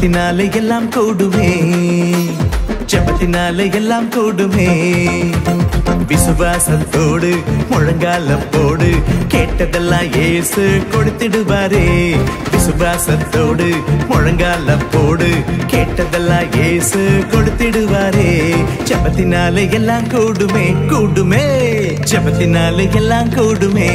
ஜபத்தினாலே எல்லாம் கூடுமே ஜபத்தினாலே எல்லாம் கூடுமே விசுவாசத்தோடு முழங்கால போடு கேட்டதெல்லாம் இயேசு கொடுத்திடுவாரே விசுவாசத்தோடு முழங்கால போடு கேட்டதெல்லாம் இயேசு கொடுத்திடுவாரே ஜபத்தினாலே எல்லாம் கூடுமே கூடுமே ஜபத்தினாலே எல்லாம் கூடுமே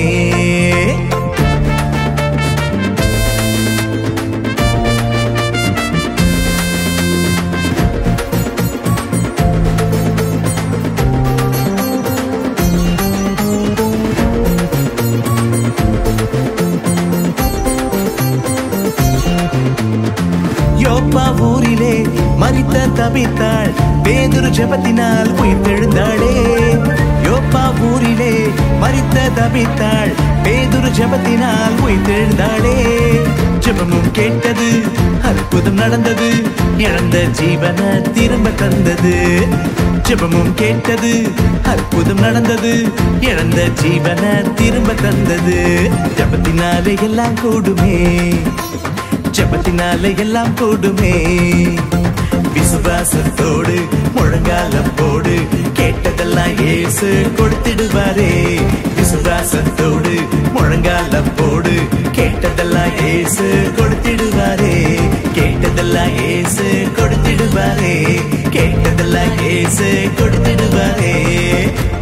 யோப்பா ஊரிலே மரித்த தபித்தாள் பேதுரு ஜெபத்தினால் உயிர்த்தெழுந்தாளே யோப்பா ஊரிலே மரித்த தபித்தாள் பேதுரு ஜெபத்தினால் உயிர்த்தெழுந்தாளே ஜெபமும் கேட்டது அற்புதம் நடந்தது இழந்த ஜீவன திரும்ப தந்தது ஜெபமும் கேட்டது அற்புதம் நடந்தது இழந்த ஜீவன திரும்ப தந்தது ஜபத்தினாலே எல்லாம் கூடுமே ஜபத்தினாலே எல்லாம் கூடுமே விசுவாசத்தோடு முழங்காலம் போடு கேட்டதெல்லாம் இயேசு கொடுத்திடுவாரே விசுவாசத்தோடு முழங்காலம் போடு கேட்டதெல்லாம் இயேசு கொடுத்திடுவாரே கேட்டதெல்லாம் இயேசு கொடுத்திடுவாரே கேட்டதெல்லாம் இயேசு கொடுத்திடுவாரே